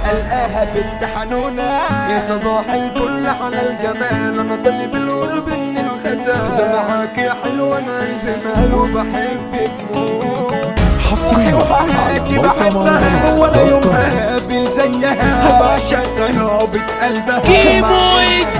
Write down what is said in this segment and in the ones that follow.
القاها بنت حنونة يا صباح الفل على الجمال انا طالب القرب من الخزان ده معاك يا حلوة انا قلبي مال وبحبك موت حصريا على حياتي موقع بحبها ولا يوم مهرجانات هقابل زيها بعشق نوبة قلبها كيمو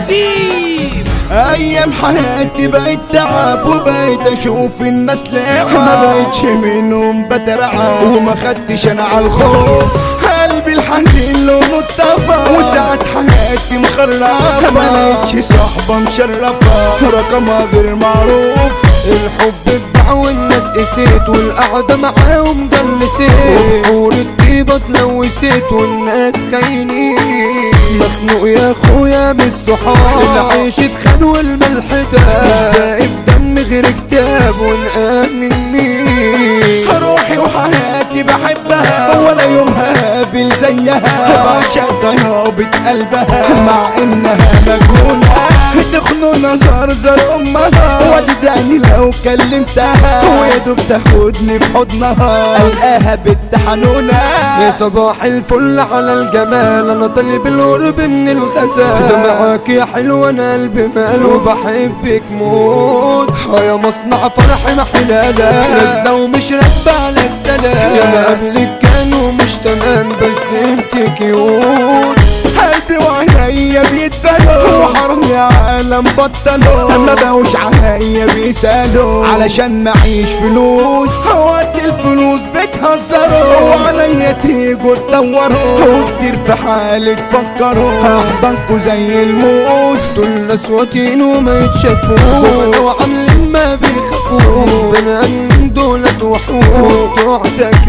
الديب ايام حياتي بقيت تعب وبقيت اشوف الناس لعب ما بقيتش منهم بترعب وما خدتش انا على الخوف قلبي الحزين لونه اتطفى وساعات حياتي مخربة ما لقيتش صحبة مشرفة رقمها غير معروف الحب اتباع والناس قسيت والقعدة معاهم جلسيت وبحور الطيبة اتلوثت والناس خاينين مخنوق يا اخويا بالصحاب العيش اتخان والملح ده مش باقي بدم غير كتاب ونآمن مين روحي وحياتي بحبها ولا يوم هقابل زيها بعشق ضيابة قلبها مع انها مجنونة تخنو نظر زر امها ودداني لو كلمتها ويا دوب تاخدني في حضنها القاها بنت حنونة يا صباح الفل على الجمال انا طالب القرب من الغزال ده معاك يا حلوة انا قلبي مال وبحبك موت اه يا مصنع فرح محلالة ركزة ومش راكبة على السلام يا ما قبلك كانوا مش تمام بس انت كيوت قلبي وعينيا بيتبلوا وحرم يا عالم بطلوا ما بقوش عليا بيسالوا علشان معيش فلوس وقت الفلوس بتهزروا وعليا تيجوا تدوروا وكتير في حالي تفكروا هحضنكوا زي الموس دول ناس واطيين وما يتشافوا ولو عاملين ما بيخافوا بني ادمين دولت وحوش بتوع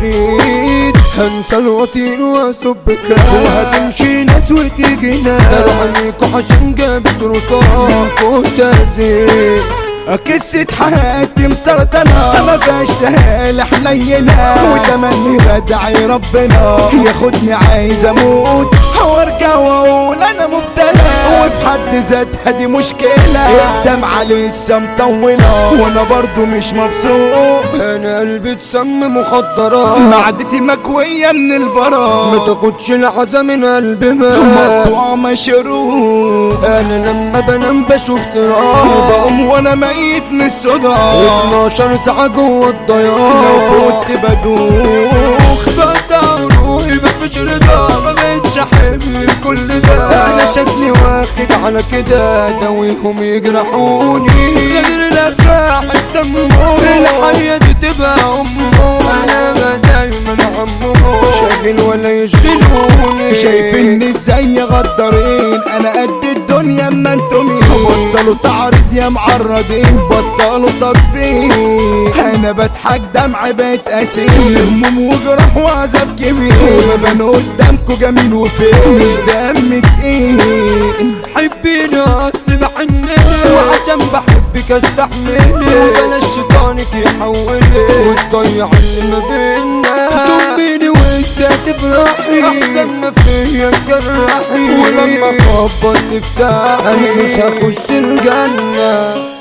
تكريت هنسى الوطين واسبك وهتمشي ناس وتيجي ناس داروا عليكوا عشان جابت رصاص وتزيد قصة حياتي مسرطنة ما فيهاش تهال حنينة وتمني بدعي ربنا ياخدني عايز اموت وارجع واقول انا مبتلى وفي حد ذاتها دي مشكلة الدمعة لسه مطولة وانا برضو مش مبسوط انا قلبي اتسم مخدرات معدتي مكوية من ما البراء تاخدش العزا من قلبي ما مقطوع مشروب انا لما بنام بشوف صراع بقوم وانا ميت من الصداع 12 ساعة جوه الضياع لو فوت بدوخ بقطع روحي مفيش رضا ما بقتش احب كل ده انا شكلي واخد على كده دويهم يجرحوني غير الافراح الدموع الحياة دي تبقى امه انا بقى دايما عمه شاغل ولا يشغلوني شايفيني ازاي غدارين انا قد الدنيا اما انتم مين بطلوا تعرض يا معرضين بطلوا تقدير انا بضحك دمع بقت اسير هموم وجرح وعذاب كبير ببان قدامكوا جميل وفين مش دم تقيل حبيني اصل بحنني وعشان بحبك استحملي وبلاش شيطانك يحولي وتضيع اللي ما بينا تؤمني وانت تفرحي احسن ما فيا تجرحي ولما تخبط تفتحي انا مش هخش الجنه